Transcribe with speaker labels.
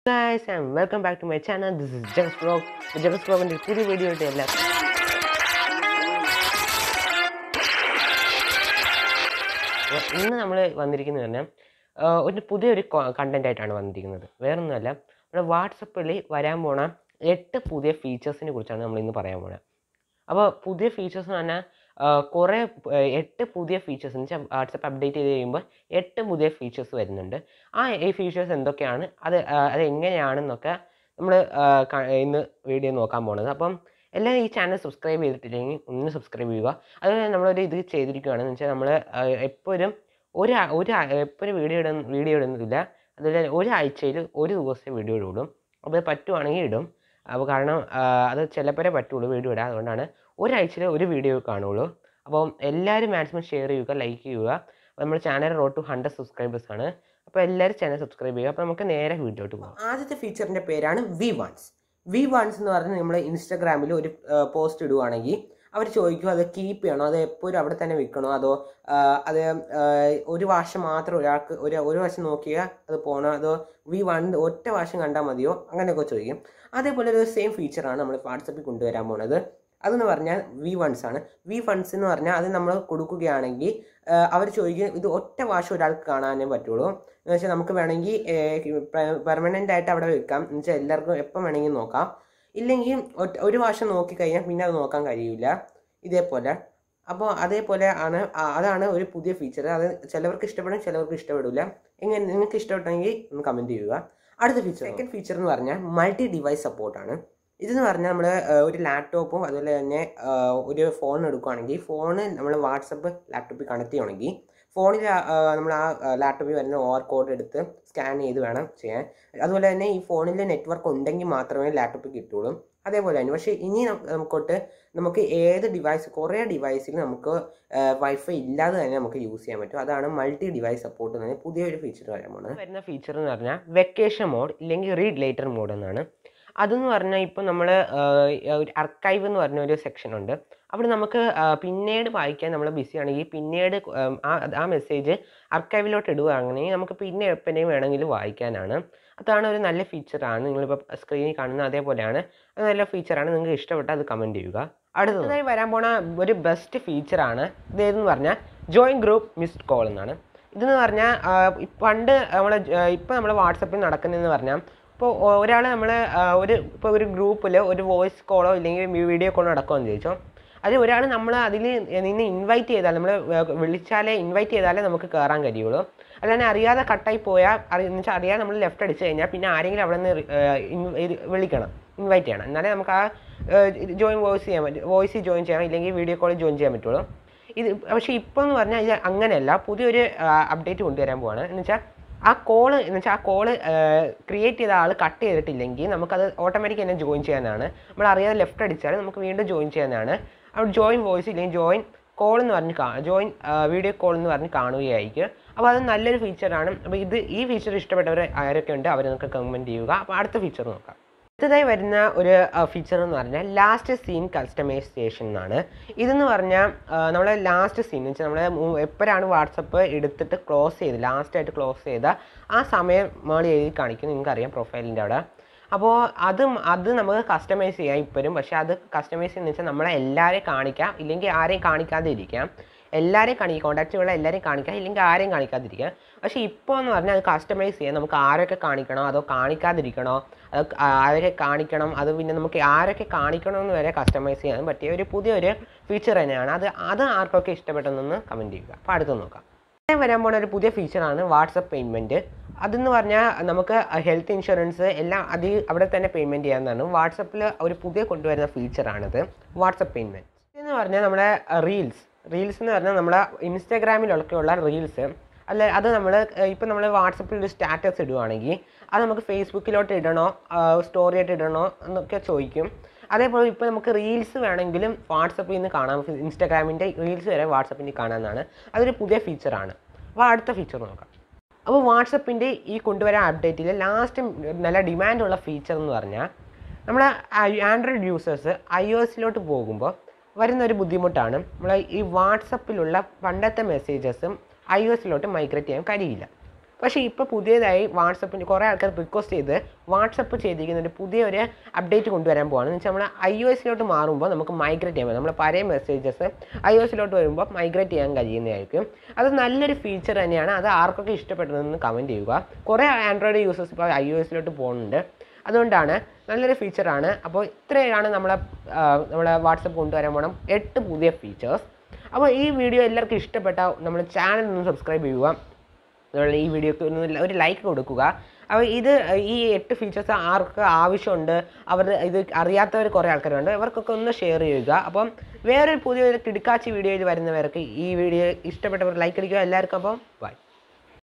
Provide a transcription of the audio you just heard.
Speaker 1: guys and welcome back to my channel. This is Jagas Vlog. Jagas Vlogന്റെ പുതിയ video ആയിട്ട് എല്ലാ അപ്പോൾ ഇന്ന് നമ്മൾ വന്നിരിക്കുന്നത് തന്നെ ആ, ഒരു പുതിയൊരു കണ്ടന്റ് ആയിട്ടാണ് വന്നിരിക്കുന്നത് വേറൊന്നുമല്ല നമ്മുടെ വാട്സപ്പിൽ വരാൻ പോണ എട്ട് പുതിയ ഫീച്ചേഴ്സിനെ കുറിച്ചാണ് നമ്മൾ ഇന്ന് പറയാൻ പോണത് അപ്പോൾ പുതിയ ഫീച്ചേഴ്സ് എന്ന് പറഞ്ഞാൽ കുറേ എട്ട് പുതിയ ഫീച്ചേഴ്സ് എന്ന് വെച്ചാൽ വാട്സപ്പ് അപ്ഡേറ്റ് ചെയ്ത് കഴിയുമ്പോൾ എട്ട് പുതിയ ഫീച്ചേഴ്സ് വരുന്നുണ്ട് ആ ഈ ഫീച്ചേഴ്സ് എന്തൊക്കെയാണ് അത് ആ, അത് എങ്ങനെയാണെന്നൊക്കെ നമ്മൾ ഇന്ന് വീഡിയോ നോക്കാൻ പോണത് അപ്പം എല്ലാവരും ഈ ചാനൽ സബ്സ്ക്രൈബ് ചെയ്തിട്ടില്ലെങ്കിൽ ഒന്ന് സബ്സ്ക്രൈബ് ചെയ്യുക അതുപോലെ നമ്മളൊരു ഇത് ചെയ്തിരിക്കുകയാണെന്ന് വെച്ചാൽ നമ്മൾ എപ്പോഴും ഒരു ആ- ഒരു ആ- എപ്പോഴും വീഡിയോ ഇടുന്ന വീഡിയോ ഇടുന്നില്ല അതുപോലെ ഒരാഴ്ചയിൽ ഒരു ദിവസത്തെ വീഡിയോ ഇടുള്ളൂ അപ്പോൾ പറ്റുവാണെങ്കിൽ ഇടും അപ്പോൾ കാരണം ആ, അത് ചിലപ്പോഴേ പറ്റുള്ളൂ വീഡിയോ ഇടാൻ അതുകൊണ്ടാണ് ഒരാഴ്ചയിൽ ഒരു വീഡിയോ കാണുള്ളൂ അപ്പോൾ എല്ലാവരും മാക്സിമം ഷെയർ ചെയ്യുക ലൈക്ക് ചെയ്യുക അപ്പോൾ നമ്മുടെ channel road to hundred subscribers ആണ് അപ്പോൾ എല്ലാവരും ചാനൽ സബ്സ്ക്രൈബ് ചെയ്യുക അപ്പോൾ നമുക്ക് നേരെ വീഡിയോട്ട് പോകാം ആദ്യത്തെ ഫീച്ചറിൻ്റെ പേരാണ് വി വൺസ് വി വൺസ് എന്ന് പറഞ്ഞാൽ നമ്മൾ ഇൻസ്റ്റാഗ്രാമിൽ ഒരു പോസ്റ്റ് ഇടുവാണെങ്കിൽ അവർ ചോദിക്കും അത് കീപ്പ് ചെയ്യണോ അത് എപ്പോഴും അവിടെ തന്നെ വിൽക്കണോ അതോ ആ, അത് ആ, ഒരു വർഷം മാത്രം ഒരാൾക്ക് ഒരു ഒരു വർഷം നോക്കിയാൽ അത് പോകണോ അതോ വി വൺ ഒറ്റ വർഷം കണ്ടാൽ മതിയോ അങ്ങനെയൊക്കെ ചോദിക്കും അതേപോലെ ഒരു സെയിം ഫീച്ചറാണ് നമ്മൾ വാട്സപ്പിൽ കൊണ്ടുവരാൻ പോണത് അതെന്ന് പറഞ്ഞാൽ വി വൺസ് ആണ് വി വൺസ് എന്ന് പറഞ്ഞാൽ അത് നമ്മൾ കൊടുക്കുകയാണെങ്കിൽ അവർ ചോദിക്കും ഇത് ഒറ്റ ഭാഷ ഒരാൾക്ക് കാണാനേ പറ്റുള്ളൂ എന്ന് വെച്ചാൽ നമുക്ക് വേണമെങ്കിൽ പെർമനൻ്റ് ആയിട്ട് അവിടെ വെക്കാം എന്ന് വെച്ചാൽ എല്ലാവർക്കും എപ്പം വേണമെങ്കിൽ നോക്കാം ഇല്ലെങ്കിൽ ഒറ്റ- ഒരു ഭാഷ നോക്കിക്കഴിഞ്ഞാൽ പിന്നെ അത് നോക്കാൻ കഴിയില്ല ഇതേപോലെ അപ്പോൾ അതേപോലെ ആണ് ആ- അതാണ് ഒരു പുതിയ ഫീച്ചർ അത് ചിലവർക്ക് ഇഷ്ടപ്പെടും ചിലവർക്ക് ഇഷ്ടപ്പെടില്ല എങ്ങനെ നിങ്ങൾക്ക് ഇഷ്ടപ്പെട്ടെങ്കിൽ ഒന്ന് കമൻറ്റ് ചെയ്യുക അടുത്ത ഫീച്ചർ സെക്കൻഡ് ഫീച്ചർ എന്ന് പറഞ്ഞാൽ മൾട്ടി ഡിവൈസ് സപ്പോർട്ടാണ് ഇതെന്ന് പറഞ്ഞാൽ നമ്മൾ ഒരു ലാപ്ടോപ്പും അതുപോലെ തന്നെ ആ, ഒരു ഫോൺ എടുക്കുകയാണെങ്കിൽ ഫോണ് നമ്മൾ വാട്സപ്പ് ലാപ്ടോപ്പിൽ കണക്ട് ചെയ്യണമെങ്കിൽ ഫോണിൽ നമ്മൾ ആ ലാപ്ടോപ്പിൽ വരുന്ന ഓവർ കോഡ് എടുത്ത് സ്കാൻ ചെയ്ത് വേണം ചെയ്യാൻ അതുപോലെ തന്നെ ഈ ഫോണിൽ നെറ്റ്വർക്ക് ഉണ്ടെങ്കിൽ മാത്രമേ ലാപ്ടോപ്പിൽ കിട്ടുള്ളൂ അതേപോലെ തന്നെ പക്ഷേ ഇനി നം- നമുക്കൊട്ട് നമുക്ക് ഏത് ഡിവൈസ് കുറേ ഡിവൈസിൽ നമുക്ക് വൈഫൈ ഇല്ലാതെ തന്നെ നമുക്ക് യൂസ് ചെയ്യാൻ പറ്റും അതാണ് മൾട്ടി ഡിവൈസ് സപ്പോർട്ട് എന്ന് പറഞ്ഞാൽ പുതിയൊരു ഫീച്ചർ വരാൻ പോകുന്നത് വരുന്ന ഫീച്ചർ എന്ന് പറഞ്ഞാൽ വെക്കേഷൻ മോഡ് ഇല്ലെങ്കിൽ റീഡ് ലേറ്റർ മോഡ് എന്നാണ് അതെന്ന് പറഞ്ഞാൽ ഇപ്പോൾ നമ്മൾ ഒരു അർക്കൈവ് എന്ന് പറഞ്ഞ ഒരു സെക്ഷൻ ഉണ്ട് അവിടെ നമുക്ക് ആ, പിന്നീട് വായിക്കാൻ നമ്മൾ ബിസി ആണെങ്കിൽ പിന്നീട് ഉം, ആ ആ മെസ്സേജ് അർക്കൈവിലോട്ട് ഇടുകയാണെങ്കിൽ നമുക്ക് പിന്നെ എപ്പോഴേയും വേണമെങ്കിലും വായിക്കാനാണ് അതാണ് ഒരു നല്ല ഫീച്ചറാണ് നിങ്ങളിപ്പോൾ സ്ക്രീനിൽ കാണുന്ന അതേപോലെയാണ് അത് നല്ല ഫീച്ചറാണ് നിങ്ങൾക്ക് ഇഷ്ടപ്പെട്ടാൽ അത് കമൻറ്റ് ചെയ്യുക അടുത്തതായി വരാൻ പോണ ഒരു ബെസ്റ്റ് ഫീച്ചറാണ് ഇതേതെന്ന് പറഞ്ഞാൽ ജോയിൻ ഗ്രൂപ്പ് മിസ്ഡ് കോൾ എന്നാണ് ഇതെന്ന് പറഞ്ഞാൽ പണ്ട് നമ്മൾ ഇപ്പോൾ നമ്മൾ വാട്സപ്പിൽ നടക്കുന്നതെന്ന് പറഞ്ഞാൽ ഇപ്പോൾ ഒരാൾ നമ്മൾ ഒരു ഇപ്പോൾ ഒരു ഗ്രൂപ്പിൽ ഒരു വോയിസ് കോളോ ഇല്ലെങ്കിൽ വീഡിയോ കോളോ നടക്കുമെന്ന് ചോദിച്ചോ അത് ഒരാൾ നമ്മൾ അതിൽ നിന്ന് ഇൻവൈറ്റ് ചെയ്താൽ നമ്മൾ വിളിച്ചാലേ ഇൻവൈറ്റ് ചെയ്താലേ നമുക്ക് കയറാൻ കഴിയുള്ളൂ അല്ലാതെ അറിയാതെ കട്ടായി പോയാൽ അറി എന്ന് വെച്ചാൽ അറിയാതെ നമ്മൾ ലെഫ്റ്റ് അടിച്ച് കഴിഞ്ഞാൽ പിന്നെ ആരെങ്കിലും അവിടെ നിന്ന് വിളിക്കണം ഇൻവൈറ്റ് ചെയ്യണം എന്നാലേ നമുക്ക് ആ ജോയിൻ വോയിസ് ചെയ്യാൻ പറ്റും വോയിസ് ജോയിൻ ചെയ്യാം ഇല്ലെങ്കിൽ വീഡിയോ കോളിൽ ജോയിൻ ചെയ്യാൻ പറ്റുള്ളൂ ഇത് പക്ഷേ ഇപ്പോൾ എന്ന് പറഞ്ഞാൽ ഇത് അങ്ങനെയല്ല പുതിയൊരു അപ്ഡേറ്റ് കൊണ്ടുവരാൻ പോവാണ് എന്ന് വെച്ചാൽ ആ കോള് എന്ന് വെച്ചാൽ ആ കോള് ക്രിയേറ്റ് ചെയ്ത ആൾ കട്ട് ചെയ്തിട്ടില്ലെങ്കിൽ നമുക്കത് ഓട്ടോമാറ്റിക് തന്നെ ജോയിൻ ചെയ്യാനാണ് നമ്മൾ അറിയാതെ ലെഫ്റ്റ് അടിച്ചാൽ നമുക്ക് വീണ്ടും ജോയിൻ ചെയ്യാനാണ് അവിടെ ജോയിൻ വോയിസ് ഇല്ലെങ്കിൽ ജോയിൻ കോൾ എന്ന് പറഞ്ഞ് കാ ജോയിൻ വീഡിയോ കോൾ എന്ന് പറഞ്ഞ് കാണുകയായിരിക്കും അപ്പോൾ അത് നല്ലൊരു ഫീച്ചറാണ് അപ്പോൾ ഇത് ഈ ഫീച്ചർ ഇഷ്ടപ്പെട്ടവർ ആരൊക്കെ ഉണ്ട് അവർ നമുക്ക് കമൻറ്റ് ചെയ്യുക അപ്പോൾ അടുത്ത ഫീച്ചർ നോക്കാം അടുത്തതായി വരുന്ന ഒരു ഫീച്ചർ എന്ന് പറഞ്ഞാൽ ലാസ്റ്റ് സീൻ കസ്റ്റമൈസേഷൻ എന്നാണ് ഇതെന്ന് പറഞ്ഞാൽ നമ്മളെ ലാസ്റ്റ് സീൻ എന്ന് വെച്ചാൽ നമ്മൾ എപ്പോഴാണ് വാട്സപ്പ് എടുത്തിട്ട് ക്ലോസ് ചെയ്ത് ലാസ്റ്റായിട്ട് ക്ലോസ് ചെയ്ത ആ സമയം മേളി എഴുതി കാണിക്കും നിങ്ങൾക്കറിയാം പ്രൊഫൈലിൻ്റെ അവിടെ അപ്പോൾ അതും അത് നമുക്ക് കസ്റ്റമൈസ് ചെയ്യാം ഇപ്പോഴും പക്ഷേ അത് കസ്റ്റമൈസ് ചെയ്യുന്ന വെച്ചാൽ നമ്മളെ എല്ലാവരെയും കാണിക്കാം ഇല്ലെങ്കിൽ ആരെയും കാണിക്കാതെ ഇരിക്കാം എല്ലാവരെയും കാണിക്കുക കോൺടാക്റ്റുള്ള എല്ലാവരെയും കാണിക്കാം ഇല്ലെങ്കിൽ ആരെയും കാണിക്കാതിരിക്കാം പക്ഷേ ഇപ്പോൾ എന്ന് പറഞ്ഞാൽ അത് കസ്റ്റമൈസ് ചെയ്യാൻ നമുക്ക് ആരൊക്കെ കാണിക്കണോ അതോ കാണിക്കാതിരിക്കണോ അത് ആരെ കാണിക്കണം അത് പിന്നെ നമുക്ക് ആരൊക്കെ കാണിക്കണം എന്ന് വരെ കസ്റ്റമൈസ് ചെയ്യാൻ പറ്റിയ ഒരു പുതിയൊരു ഫീച്ചർ തന്നെയാണ് അത് അത് ആർക്കൊക്കെ ഇഷ്ടപ്പെട്ടെന്നൊന്ന് കമൻറ്റ് ചെയ്യുക അപ്പോൾ അടുത്ത് നോക്കാം പിന്നെ വരാൻ പോണ ഒരു പുതിയ ഫീച്ചറാണ് വാട്സപ്പ് പേയ്മെൻറ്റ് അതെന്ന് പറഞ്ഞാൽ നമുക്ക് ഹെൽത്ത് ഇൻഷുറൻസ് എല്ലാം അത് അവിടെ തന്നെ പേയ്മെൻറ്റ് ചെയ്യാവുന്നതാണ് വാട്സപ്പിൽ ഒരു പുതിയ കൊണ്ടുവരുന്ന ഫീച്ചറാണിത് വാട്സപ്പ് പേയ്മെൻറ്റ് എന്ന് പറഞ്ഞാൽ നമ്മുടെ റീൽസ് റീൽസ് എന്ന് പറഞ്ഞാൽ നമ്മുടെ ഇൻസ്റ്റാഗ്രാമിലൊക്കെയുള്ള റീൽസ് അല്ല അത് നമ്മൾ ഇപ്പം നമ്മൾ വാട്സപ്പിൽ ഒരു സ്റ്റാറ്റസ് ഇടുവാണെങ്കിൽ അത് നമുക്ക് ഫേസ്ബുക്കിലോട്ട് ഇടണോ സ്റ്റോറി ആയിട്ട് ഇടണോ എന്നൊക്കെ ചോദിക്കും അതേപോലെ ഇപ്പോൾ നമുക്ക് റീൽസ് വേണമെങ്കിലും വാട്സപ്പിൽ നിന്ന് കാണാം ഇൻസ്റ്റാഗ്രാമിൻ്റെ റീൽസ് വരെ വാട്സപ്പിൽ നിന്ന് കാണാമെന്നാണ് അതൊരു പുതിയ ഫീച്ചറാണ് അപ്പോൾ അടുത്ത ഫീച്ചർ നോക്കാം അപ്പോൾ വാട്സപ്പിൻ്റെ ഈ കൊണ്ടുവരാൻ അപ്ഡേറ്റിൽ ലാസ്റ്റ് നല്ല ഡിമാൻഡുള്ള ഫീച്ചർ എന്ന് പറഞ്ഞാൽ നമ്മൾ ആൻഡ്രോയിഡ് യൂസേഴ്സ് ഐ ഒ എസിലോട്ട് പോകുമ്പോൾ വരുന്ന ഒരു ബുദ്ധിമുട്ടാണ് നമ്മൾ ഈ വാട്സപ്പിലുള്ള പണ്ടത്തെ മെസ്സേജസും ഐ ഒ എസിലോട്ട് മൈഗ്രേറ്റ് ചെയ്യാൻ കഴിയില്ല പക്ഷേ ഇപ്പോൾ പുതിയതായി വാട്സപ്പിന് കുറേ ആൾക്കാർ റിക്വസ്റ്റ് ചെയ്ത് വാട്സപ്പ് ചെയ്തിരിക്കുന്ന ഒരു പുതിയൊരു അപ്ഡേറ്റ് കൊണ്ടുവരാൻ പോവാണ് എന്ന് വെച്ചാൽ നമ്മൾ ഐ ഒ എസിലോട്ട് മാറുമ്പോൾ നമുക്ക് മൈഗ്രേറ്റ് ചെയ്യാൻ പറ്റും നമ്മൾ പഴയ മെസ്സേജസ് ഐ ഒ എസിലോട്ട് വരുമ്പോൾ മൈഗ്രേറ്റ് ചെയ്യാൻ കഴിയുന്നതായിരിക്കും അത് നല്ലൊരു ഫീച്ചർ തന്നെയാണ് അത് ആർക്കൊക്കെ ഇഷ്ടപ്പെട്ടതെന്ന് കമൻറ്റ് ചെയ്യുക കുറേ ആൻഡ്രോയിഡ് യൂസേഴ്സ് ഇപ്പോൾ ഐ ഒ എസിലോട്ട് പോകുന്നുണ്ട് അതുകൊണ്ടാണ് നല്ലൊരു ഫീച്ചറാണ് അപ്പോൾ ഇത്രയാണ് നമ്മളെ ആ, നമ്മളെ വാട്സപ്പ് കൊണ്ടുവരാൻ പോകണം എട്ട് പുതിയ ഫീച്ചേഴ്സ് അപ്പോൾ ഈ വീഡിയോ എല്ലാവർക്കും ഇഷ്ടപ്പെട്ട നമ്മുടെ ചാനൽ ഒന്ന് സബ്സ്ക്രൈബ് ചെയ്യുക അതുപോലെ ഈ വീഡിയോക്ക് ഒന്ന് ഒരു ലൈക്ക് കൊടുക്കുക അപ്പോൾ ഇത് ഈ എട്ട് ഫീച്ചേഴ്സ് ആർക്ക് ആവശ്യമുണ്ട് അവർ ഇത് അറിയാത്തവർ കുറേ ആൾക്കാരുണ്ട് ഇവർക്കൊക്കെ ഒന്ന് ഷെയർ ചെയ്യുക അപ്പം വേറൊരു പുതിയൊരു കിടുക്കാച്ചി വീഡിയോയിൽ വരുന്നവർക്ക് ഈ വീഡിയോ ഇഷ്ടപ്പെട്ടവർ ലൈക്ക് അടിക്കുക എല്ലാവർക്കും അപ്പം ബൈ